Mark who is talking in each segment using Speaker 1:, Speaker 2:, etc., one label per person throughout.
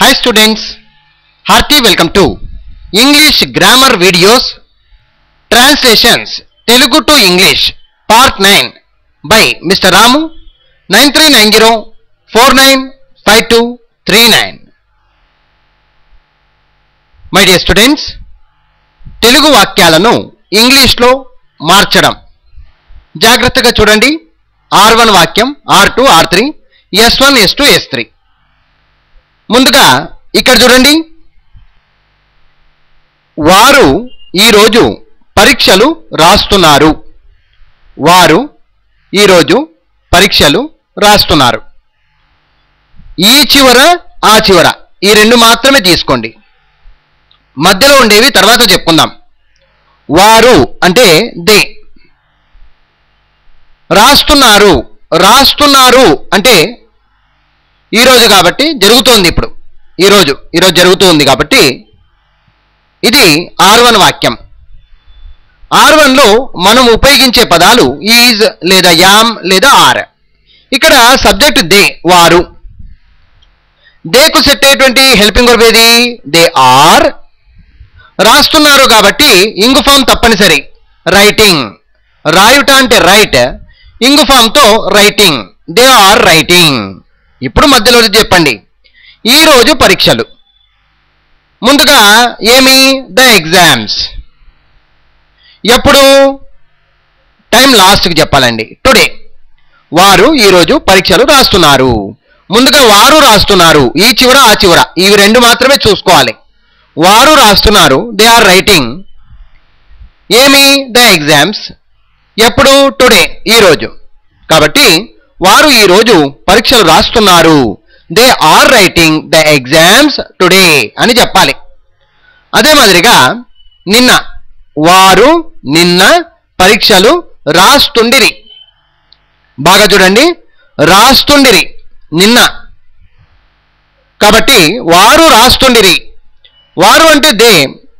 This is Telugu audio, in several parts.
Speaker 1: Hi students, hearty welcome to English Grammar Videos Translations Telugu to English Part 9 by Mr. Ramu 9390495239 my dear students Telugu వాక్యాలను ఇంగ్లీష్లో మార్చడం జాగ్రత్తగా చూడండి ఆర్ వన్ వాక్యం R two R three S one S two S three ముందుగా ఇక్కడ చూడండి వారు ఈరోజు పరీక్షలు రాస్తున్నారు వారు ఈరోజు పరీక్షలు రాస్తున్నారు ఈ చివర ఆ చివర ఈ రెండు మాత్రమే తీసుకోండి మధ్యలో ఉండేవి తర్వాత చెప్పుకుందాం వారు అంటే దే రాస్తున్నారు రాస్తున్నారు అంటే ఈరోజు కాబట్టి జరుగుతోంది ఇప్పుడు ఈరోజు ఈరోజు జరుగుతుంది కాబట్టి ఇది ఆర్ వన్ వాక్యం ఆర్ వన్లో మనం ఉపయోగించే పదాలు ఈజ్ లేదా యామ్ లేదా ఆర్ ఇక్కడ సబ్జెక్ట్ దే వారు దేకు సెట్ అయ్యేటువంటి హెల్పింగ్ వర్బ్ ఏది దే ఆర్ రాస్తున్నారు కాబట్టి ఇంగు ఫామ్ తప్పనిసరి రైటింగ్ రాయుట అంటే రైట్ ఇంగు ఫామ్తో రైటింగ్ దే ఆర్ రైటింగ్ ఇప్పుడు మధ్యలో చెప్పండి ఈరోజు పరీక్షలు ముందుగా ఏమి ద ఎగ్జామ్స్ ఎప్పుడు టైం లాస్ట్కి చెప్పాలండి టుడే వారు ఈరోజు పరీక్షలు రాస్తున్నారు ముందుగా వారు రాస్తున్నారు ఈ చివర ఆ చివర ఇవి రెండు మాత్రమే చూసుకోవాలి వారు రాస్తున్నారు దే ఆర్ రైటింగ్ ఏమి ద ఎగ్జామ్స్ ఎప్పుడు టుడే ఈరోజు కాబట్టి వారు ఈరోజు పరీక్షలు రాస్తున్నారు they are writing the exams today అని చెప్పాలి అదే మాదిరిగా నిన్న వారు నిన్న పరీక్షలు రాస్తుండిరి బాగా చూడండి రాస్తుండిరి నిన్న కాబట్టి వారు రాస్తుండిరి వారు అంటే దే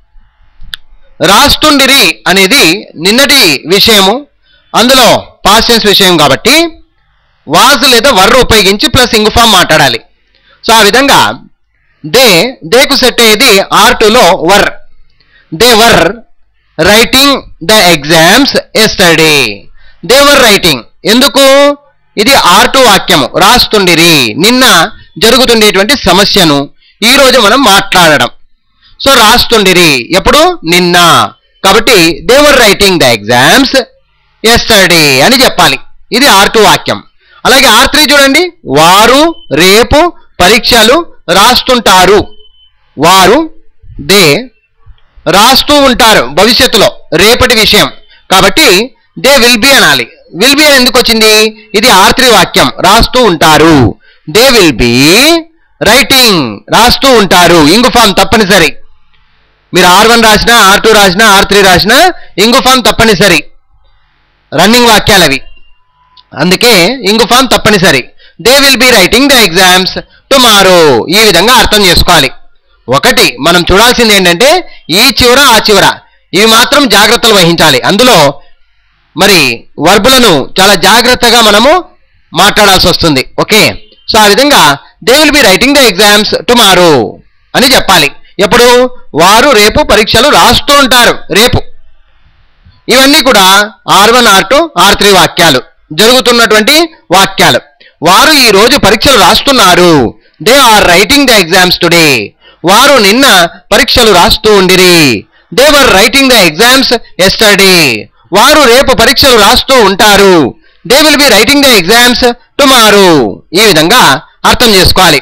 Speaker 1: రాస్తుండిరి అనేది నిన్నటి విషయము అందులో పాస్టెన్స్ విషయం కాబట్టి వాజ్ లేదా వర్ ఉపయోగించి ప్లస్ ఇంగు ఫామ్ మాట్లాడాలి సో ఆ విధంగా దే దేకు సెట్ అయ్యేది ఆర్ టూలో were they were writing the exams yesterday they were writing ఎందుకు ఇది ఆర్ టూ వాక్యము రాస్తుండిరి నిన్న జరుగుతుండేటువంటి సమస్యను ఈ రోజు మనం మాట్లాడడం సో రాస్తుండిరి ఎప్పుడు నిన్న కాబట్టి they were writing the exams yesterday అని చెప్పాలి ఇది ఆర్ టూ వాక్యం అలాగే ఆర్ త్రీ చూడండి వారు రేపు పరీక్షలు రాస్తుంటారు వారు దే రాస్తూ ఉంటారు భవిష్యత్తులో రేపటి విషయం కాబట్టి దే విల్ బి అనాలి విల్ బి అని ఎందుకు వచ్చింది ఇది ఆర్ త్రీ వాక్యం రాస్తూ ఉంటారు దే విల్ బి రైటింగ్ రాస్తూ ఉంటారు ఇంగు ఫామ్ తప్పనిసరి మీరు ఆర్ వన్ రాసినా ఆర్ టూ రాసినా ఆర్ త్రీ రాసినా ఇంగు ఫామ్ తప్పనిసరి రన్నింగ్ వాక్యాలు అవి అందుకే ఇంగు ఫామ్ తప్పనిసరి they will be writing the exams tomorrow ఈ విధంగా అర్థం చేసుకోవాలి ఒకటి మనం చూడాల్సింది ఏంటంటే ఈ చివర ఆ చివర ఇవి మాత్రం జాగ్రత్తలు వహించాలి అందులో మరి వర్బులను చాలా జాగ్రత్తగా మనము మాట్లాడాల్సి వస్తుంది ఓకే సో ఆ విధంగా they will be writing the exams tomorrow అని చెప్పాలి ఎప్పుడు వారు రేపు పరీక్షలు రాస్తూ ఉంటారు రేపు ఇవన్నీ కూడా R one R two R three వాక్యాలు జరుగుతున్నటువంటి వాక్యాలు వారు ఈ రోజు పరీక్షలు రాస్తున్నారు they are writing the exams today వారు నిన్న పరీక్షలు రాస్తూ ఉండిరి they were writing the exams yesterday వారు రేపు పరీక్షలు రాస్తూ ఉంటారు they will be writing the exams tomorrow ఈ విధంగా అర్థం చేసుకోవాలి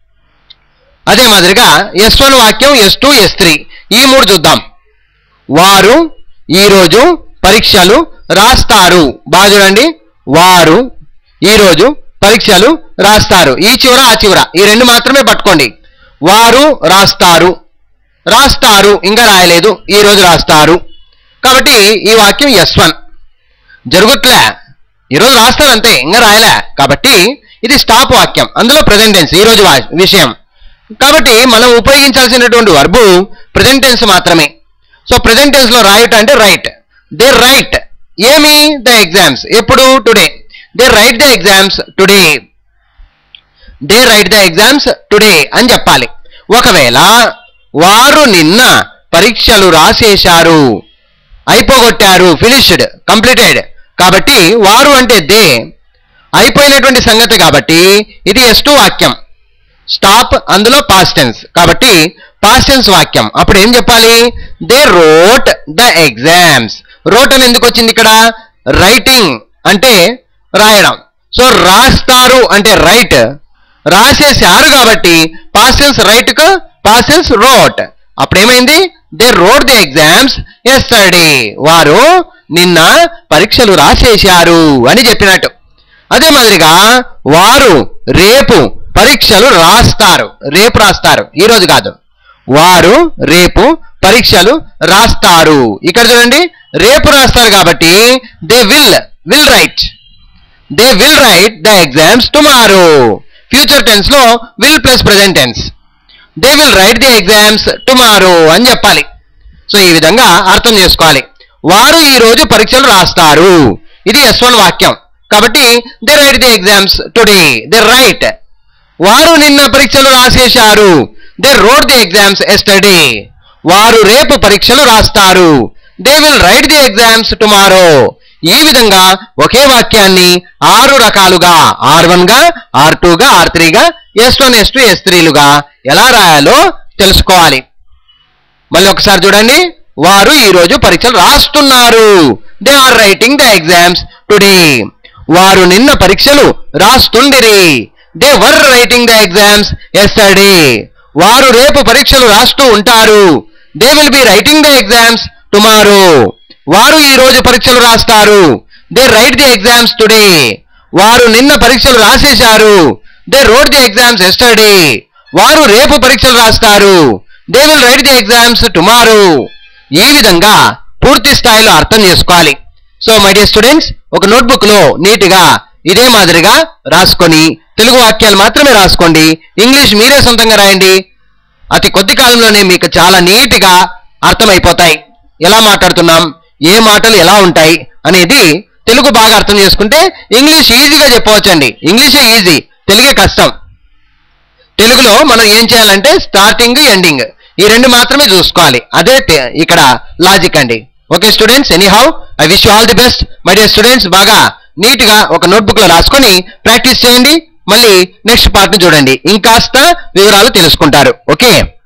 Speaker 1: అదే మాదిరిగా ఎస్ వన్ వాక్యం ఎస్ టూ ఎస్ త్రీ ఈ మూడు చూద్దాం వారు ఈరోజు పరీక్షలు రాస్తారు బాగా చూడండి వారు ఈరోజు పరీక్షలు రాస్తారు ఈ చివర ఆ చివర ఈ రెండు మాత్రమే పట్టుకోండి వారు రాస్తారు రాస్తారు ఇంకా రాయలేదు ఈరోజు రాస్తారు కాబట్టి ఈ వాక్యం ఎస్ వన్ జరుగుట్లే ఈరోజు రాస్తారు అంతే ఇంకా రాయలే కాబట్టి ఇది స్టాప్ వాక్యం అందులో ప్రజెంట్ టెన్స్ ఈరోజు వా- విషయం కాబట్టి మనం ఉపయోగించాల్సినటువంటి వర్బు ప్రజెంట్ టెన్స్ మాత్రమే సో ప్రజెంట్ టెన్స్ లో రాయట అంటే రైట్ దే రైట్ ఏమి ద ఎగ్జామ్స్ ఎప్పుడు today they write the exams today they write the exams today అని చెప్పాలి ఒకవేళ వారు నిన్న పరీక్షలు రాసేశారు అయిపోగొట్టారు ఫినిష్డ్ కంప్లీటెడ్ కాబట్టి వారు అంటే దే అయిపోయినటువంటి సంగతి కాబట్టి ఇది ఎస్ వాక్యం స్టాప్ అందులో పాస్ట్ టెన్స్ కాబట్టి పాస్ట్ టెన్స్ వాక్యం అప్పుడు ఏం చెప్పాలి they wrote the exams wrote అని ఎందుకు వచ్చింది ఇక్కడ రైటింగ్ అంటే రాయడం సో రాస్తారు అంటే రైట్ రాసేసారు కాబట్టి పాస్ట్ టెన్స్ రైట్ కు పాస్ట్ టెన్స్ రోట్ అప్పుడు ఏమైంది they wrote the exams yesterday వారు నిన్న పరీక్షలు రాసేశారు అని చెప్పినట్టు అదే మాదిరిగా వారు రేపు పరీక్షలు రాస్తారు రేపు రాస్తారు ఈ రోజు కాదు వారు రేపు పరీక్షలు రాస్తారు ఇక్కడ చూడండి రేపు రాస్తారు కాబట్టి they will will write they will write the exams tomorrow future tense లో will plus present tense they will write the exams tomorrow అని చెప్పాలి సో ఈ విధంగా అర్థం చేసుకోవాలి వారు ఈ రోజు పరీక్షలు రాస్తారు ఇది ఎస్ వన్ వాక్యం కాబట్టి they write the exams today they write వారు నిన్న పరీక్షలు రాసేశారు they wrote the exams yesterday వారు రేపు పరీక్షలు రాస్తారు they will write the exams tomorrow ఈ విధంగా ఒకే వాక్యాన్ని ఆరు రకాలుగా ఆర్ వన్ గా ఆర్ టూ గా ఆర్ త్రీ గా S one S two S త్రీలుగా ఎలా రాయాలో తెలుసుకోవాలి మళ్ళీ ఒకసారి చూడండి వారు ఈ రోజు పరీక్షలు రాస్తున్నారు they are writing the exams today వారు నిన్న పరీక్షలు రాస్తుండిరి they were writing the exams yesterday వారు రేపు పరీక్షలు రాస్తూ ఉంటారు they will be writing the exams tomorrow వారు ఈ రోజు పరీక్షలు రాస్తారు they write the exams today వారు నిన్న పరీక్షలు రాసేశారు they wrote the exams yesterday వారు రేపు పరీక్షలు రాస్తారు they will write the exams tomorrow ఈ విధంగా పూర్తి స్థాయిలో అర్థం చేసుకోవాలి సో మై డియర్ స్టూడెంట్స్ ఒక నోట్బుక్ లో నీట్గా ఇదే మాదిరిగా రాసుకొని తెలుగు వాక్యాలు మాత్రమే రాసుకోండి ఇంగ్లీష్ మీరే సొంతంగా రాయండి అతి కొద్ది కాలంలోనే మీకు చాలా నీట్గా అర్థమైపోతాయి ఎలా మాట్లాడుతున్నాం ఏ మాటలు ఎలా ఉంటాయి అనేది తెలుగు బాగా అర్థం చేసుకుంటే ఇంగ్లీష్ ఈజీగా చెప్పవచ్చండి ఇంగ్లీషే ఈజీ తెలుగే కష్టం తెలుగులో మనం ఏం చేయాలంటే స్టార్టింగ్ ఎండింగ్ ఈ రెండు మాత్రమే చూసుకోవాలి అదే తె- ఇక్కడ లాజిక్ అండి okay students any how I wish all the best my dear students బాగా నీట్ గా ఒక నోట్బుక్ లో రాసుకొని ప్రాక్టీస్ చేయండి మళ్ళీ నెక్స్ట్ పార్ట్ ని చూడండి ఇంకాస్త వివరాలు తెలుసుకుంటారు ఓకే